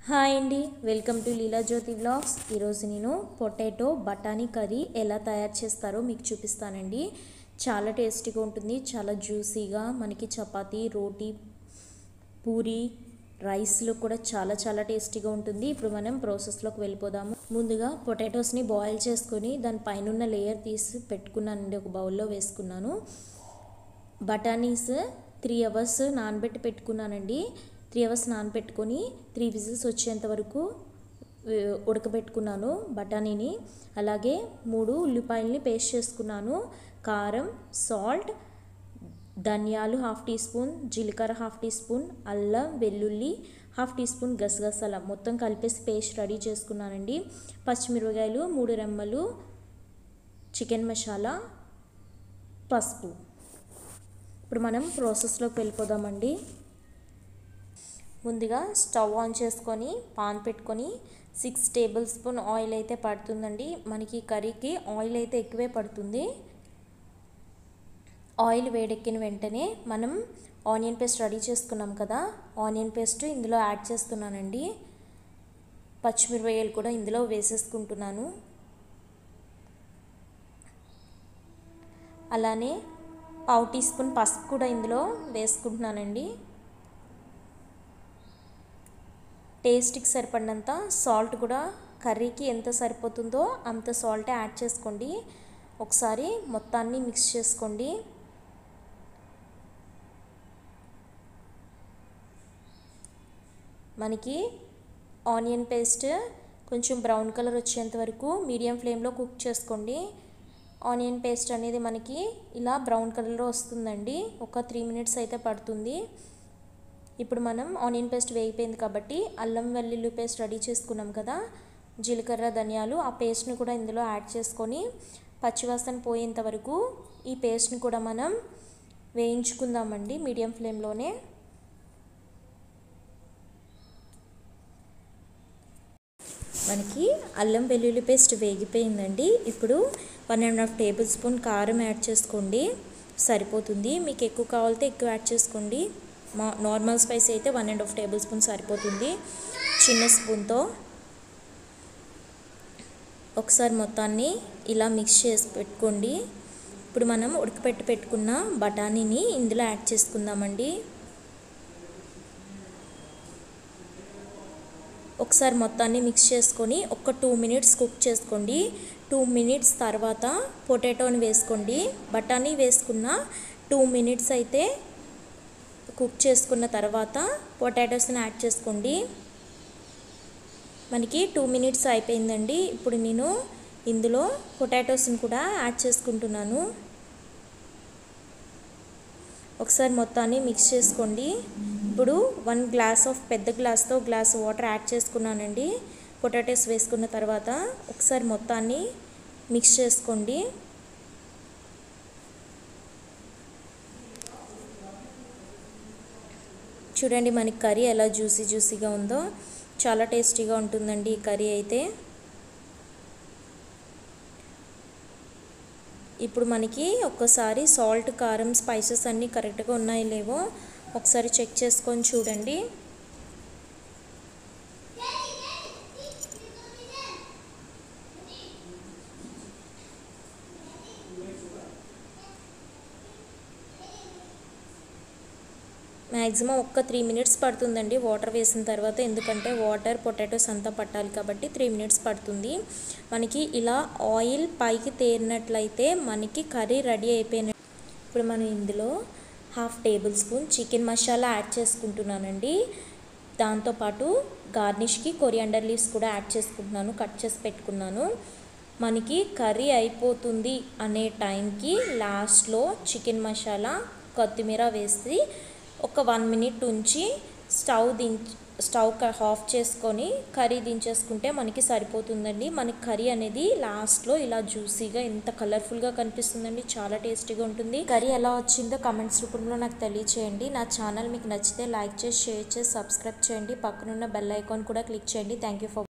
hi అండి welcome to Leela Jyothi vlogs ఈరోజు నేను పొటాటో బఠానీ కర్రీ ఎలా తయారు చేస్తారో మీకు చూపిస్తానండి చాలా టేస్టీగా ఉంటుంది చాలా జ్యూసీగా మనకి చపాతీ రోటీ పూరి రైస్లో కూడా చాలా చాలా టేస్టీగా ఉంటుంది ఇప్పుడు మనం ప్రాసెస్లోకి వెళ్ళిపోదాము ముందుగా పొటాటోస్ని బాయిల్ చేసుకొని దాని పైన ఉన్న లేయర్ తీసి పెట్టుకున్నానండి ఒక బౌల్లో వేసుకున్నాను బఠానీస్ త్రీ అవర్స్ నానబెట్టి పెట్టుకున్నానండి త్రీ అవర్స్ నానబెట్టుకొని త్రీ విజిల్స్ వచ్చేంత వరకు ఉ- ఉడకబెట్టుకున్నాను బఠానీని అలాగే మూడు ఉల్లిపాయల్ని పేస్ట్ చేసుకున్నాను కారం సాల్ట్ ధనియాలు హాఫ్ టీ స్పూన్ జీలకర్ర హాఫ్ టీ స్పూన్ అల్లం వెల్లుల్లి హాఫ్ టీ స్పూన్ గసగసాల మొత్తం కలిపేసి పేస్ట్ రెడీ చేసుకున్నానండి పచ్చిమిరపకాయలు మూడు రెమ్మలు చికెన్ మసాలా పసుపు ఇప్పుడు మనం ప్రాసెస్లోకి వెళ్ళిపోదామండి ముందుగా స్టవ్ ఆన్ చేసుకొని పాన్ పెట్టుకొని సిక్స్ టేబుల్ స్పూన్ ఆయిల్ అయితే పడుతుందండి మనకి కర్రీకి ఆయిల్ అయితే ఎక్కువే పడుతుంది ఆయిల్ వేడెక్కిన వెంటనే మనం ఆనియన్ పేస్ట్ రెడీ చేసుకున్నాం కదా ఆనియన్ పేస్ట్ ఇందులో యాడ్ చేస్తున్నానండి పచ్చిమిరపకాయలు కూడా ఇందులో వేసేసుకుంటున్నాను అలానే పావు టీ స్పూన్ పసుపు కూడా ఇందులో వేసుకుంటున్నానండి టేస్ట్కి సరిపడినంత సాల్ట్ కూడా కర్రీకి ఎంత సరిపోతుందో అంత సాల్ట్ యాడ్ చేసుకోండి ఒకసారి మొత్తాన్ని మిక్స్ చేసుకోండి మనకి ఆనియన్ పేస్ట్ కొంచెం బ్రౌన్ కలర్ వచ్చేంత వరకు మీడియం ఫ్లేమ్లో కుక్ చేసుకోండి ఆనియన్ పేస్ట్ అనేది మనకి ఇలా బ్రౌన్ కలర్లో వస్తుందండి ఒక త్రీ మినిట్స్ అయితే పడుతుంది ఇప్పుడు మనం ఆనియన్ పేస్ట్ వేగిపోయింది కాబట్టి అల్లం వెల్లుల్లి పేస్ట్ రెడీ చేసుకున్నాం కదా జీలకర్ర ధనియాలు ఆ పేస్ట్ని కూడా ఇందులో యాడ్ చేసుకొని పచ్చివాసన పోయేంత వరకు ఈ పేస్ట్ని కూడా మనం వేయించుకుందామండి మీడియం ఫ్లేమ్లోనే మనకి అల్లం వెల్లుల్లి పేస్ట్ వేగిపోయిందండి ఇప్పుడు one and half tablespoon కారం యాడ్ చేసుకోండి సరిపోతుంది మీకు ఎక్కువ కావాలితే ఎక్కువ యాడ్ చేసుకోండి మా నార్మల్ స్పైస్ అయితే one and half tablespoon సరిపోతుంది చిన్న స్పూన్తో ఒకసారి మొత్తాన్ని ఇలా మిక్స్ చేసి పెట్టుకోండి ఇప్పుడు మనం ఉడకపెట్టి పెట్టుకున్న బఠానీని ఇందులో యాడ్ చేసుకుందామండి ఒకసారి మొత్తాన్ని మిక్స్ చేసుకొని ఒక టూ మినిట్స్ కుక్ చేసుకోండి టూ మినిట్స్ తర్వాత పొటాటోని వేసుకోండి బఠానీ వేసుకున్న టూ మినిట్స్ అయితే కుక్ చేసుకున్న తర్వాత పొటాటోస్ని యాడ్ చేసుకోండి మనకి టూ మినిట్స్ అయిపోయిందండి ఇప్పుడు నేను ఇందులో పొటాటోస్ని కూడా యాడ్ చేసుకుంటున్నాను ఒకసారి మొత్తాన్ని మిక్స్ చేసుకోండి ఇప్పుడు వన్ గ్లాస్ ఆఫ్ పెద్ద గ్లాస్తో గ్లాస్ వాటర్ యాడ్ చేసుకున్నానండి పొటాటోస్ వేసుకున్న తర్వాత ఒకసారి మొత్తాన్ని మిక్స్ చేసుకోండి చూడండి మనకి కర్రీ ఎలా జ్యూసీ జ్యూసీగా ఉందో చాలా టేస్టీగా ఉంటుందండి ఈ కర్రీ అయితే ఇప్పుడు మనకి ఒక్కసారి సాల్ట్ కారం స్పైసెస్ అన్నీ కరెక్ట్గా ఉన్నాయో లేవో ఒకసారి చెక్ చేసుకొని చూడండి మ్యాక్సిమం ఒక్క త్రీ మినిట్స్ పడుతుందండి వాటర్ వేసిన తర్వాత ఎందుకంటే వాటర్ పొటాటోస్ అంతా పట్టాలి కాబట్టి త్రీ మినిట్స్ పడుతుంది మనకి ఇలా ఆయిల్ పైకి తేరినట్లయితే మనకి కర్రీ రెడీ అయిపోయిన ఇప్పుడు మనం ఇందులో half tablespoon chicken masala add చేసుకుంటున్నానండి దాంతోపాటు గార్నిష్కి కొరియాండర్ లీవ్స్ కూడా యాడ్ చేసుకుంటున్నాను కట్ చేసి పెట్టుకున్నాను మనకి కర్రీ అయిపోతుంది అనే టైంకి లాస్ట్లో చికెన్ మసాలా కొత్తిమీర వేసి ఒక వన్ మినిట్ ఉంచి స్టవ్ దించి స్టవ్ ఆఫ్ చేసుకొని కర్రీ దించేసుకుంటే మనకి సరిపోతుందండి మనకి కర్రీ అనేది లాస్ట్లో ఇలా జ్యూసీగా ఎంత కలర్ఫుల్గా కనిపిస్తుందండి చాలా టేస్టీగా ఉంటుంది కర్రీ ఎలా వచ్చిందో కమెంట్స్ రూపంలో నాకు తెలియచేయండి నా ఛానల్ మీకు నచ్చితే లైక్ చేసి షేర్ చేసి సబ్స్క్రైబ్ చేయండి పక్కనున్న బెల్ ఐకాన్ కూడా క్లిక్ చేయండి థ్యాంక్ యూ ఫర్